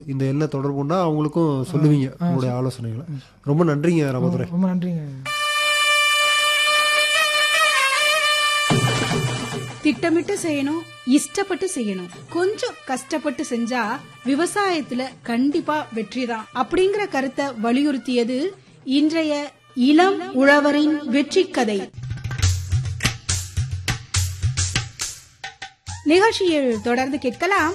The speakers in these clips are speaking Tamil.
இந்த எண்ண தொடர்புன்னா அவங்களுக்கும் சொல்லுவீங்க உங்களுடைய ஆலோசனைகளை ரொம்ப நன்றிங்க ராமதுரை ரொம்ப நன்றிங்க திட்டமிட்டு செய்யணும் இஷ்டப்பட்டு செய்யணும் கொஞ்சம் கஷ்டப்பட்டு செஞ்சா விவசாயத்துல கண்டிப்பா வெற்றிதான் அப்படிங்கிற கருத்தை வலியுறுத்தியது இன்றைய இளம் உழவரின் வெற்றி கதை நிகழ்ச்சியில் தொடர்ந்து கேட்கலாம்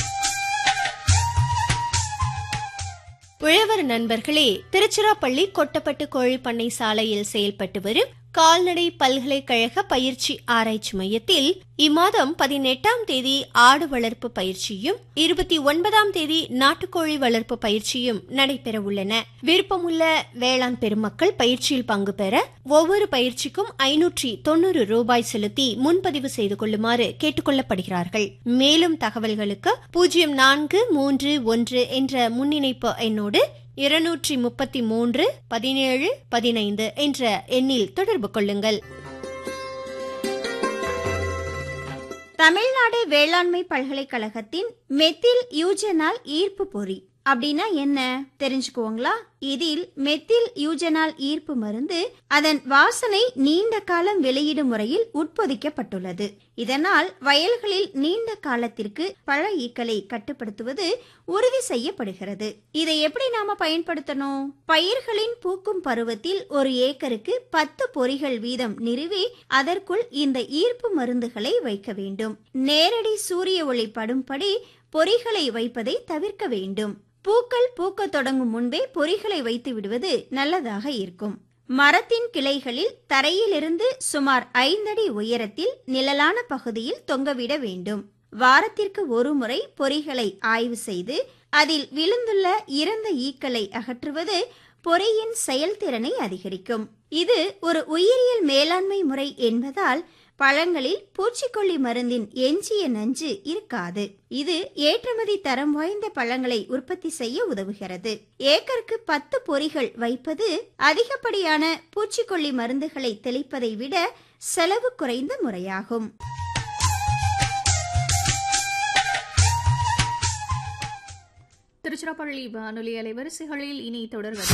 உழவர் நண்பர்களே திருச்சிராப்பள்ளி கொட்டப்பட்டு கோழி பண்ணை சாலையில் செயல்பட்டு வரும் கால்நடை பல்கலைக்கழக பயிற்சி ஆராய்ச்சி மையத்தில் இம்மாதம் பதினெட்டாம் தேதி ஆடு வளர்ப்பு பயிற்சியும் இருபத்தி ஒன்பதாம் தேதி நாட்டுக்கோழி வளர்ப்பு பயிற்சியும் நடைபெற உள்ளன விருப்பமுள்ள வேளாண் பெருமக்கள் பயிற்சியில் பங்கு பெற ஒவ்வொரு பயிற்சிக்கும் ஐநூற்றி தொண்ணூறு ரூபாய் செலுத்தி முன்பதிவு செய்து கொள்ளுமாறு கேட்டுக்கொள்ளப்படுகிறார்கள் மேலும் தகவல்களுக்கு பூஜ்ஜியம் நான்கு மூன்று ஒன்று என்ற முன்னிணைப்பு எண்ணோடு இருநூற்றி முப்பத்தி மூன்று பதினேழு பதினைந்து என்ற எண்ணில் தொடர்பு கொள்ளுங்கள் தமிழ்நாடு வேளாண்மை பல்கலைக்கழகத்தின் மெத்தில் யூஜனால் ஈர்ப்பு பொறி அப்படின்னா என்ன தெரிஞ்சுக்குவோங்களா இதில் மெத்தில் யூஜனால் ஈர்ப்பு மருந்து அதன் வாசனை நீண்ட காலம் வெளியிடும் முறையில் உட்பொதிக்கப்பட்டுள்ளது இதனால் வயல்களில் நீண்ட காலத்திற்கு பழ ஈக்களை கட்டுப்படுத்துவது உறுதி செய்யப்படுகிறது இதை எப்படி நாம பயன்படுத்தணும் பயிர்களின் பூக்கும் பருவத்தில் ஒரு ஏக்கருக்கு பத்து பொறிகள் வீதம் நிறுவி அதற்குள் இந்த ஈர்ப்பு மருந்துகளை வைக்க வேண்டும் நேரடி சூரிய ஒளி படும்படி பொறிகளை வைப்பதை தவிர்க்க வேண்டும் பூக்கள் பூக்கத் தொடங்கும் முன்பே பொறிகளை வைத்து விடுவது நல்லதாக இருக்கும் மரத்தின் கிளைகளில் தரையிலிருந்து சுமார் ஐந்தடி உயரத்தில் நிழலான பகுதியில் தொங்கவிட வேண்டும் வாரத்திற்கு ஒரு முறை பொறிகளை ஆய்வு செய்து அதில் விழுந்துள்ள இறந்த ஈக்களை அகற்றுவது பொறியின் செயல்திறனை அதிகரிக்கும் இது ஒரு உயிரியல் மேலாண்மை முறை என்பதால் பழங்களில் பூச்சிக்கொல்லி மருந்தின் எஞ்சிய நஞ்சு இருக்காது இது ஏற்றுமதி தரம் வாய்ந்த பழங்களை உற்பத்தி செய்ய உதவுகிறது ஏக்கருக்கு பத்து பொறிகள் வைப்பது அதிகப்படியான பூச்சிக்கொல்லி மருந்துகளை தெளிப்பதை விட செலவு குறைந்த முறையாகும் திருச்சிராப்பள்ளி வானொலி அலைவரிசைகளில் இனி தொடர்வது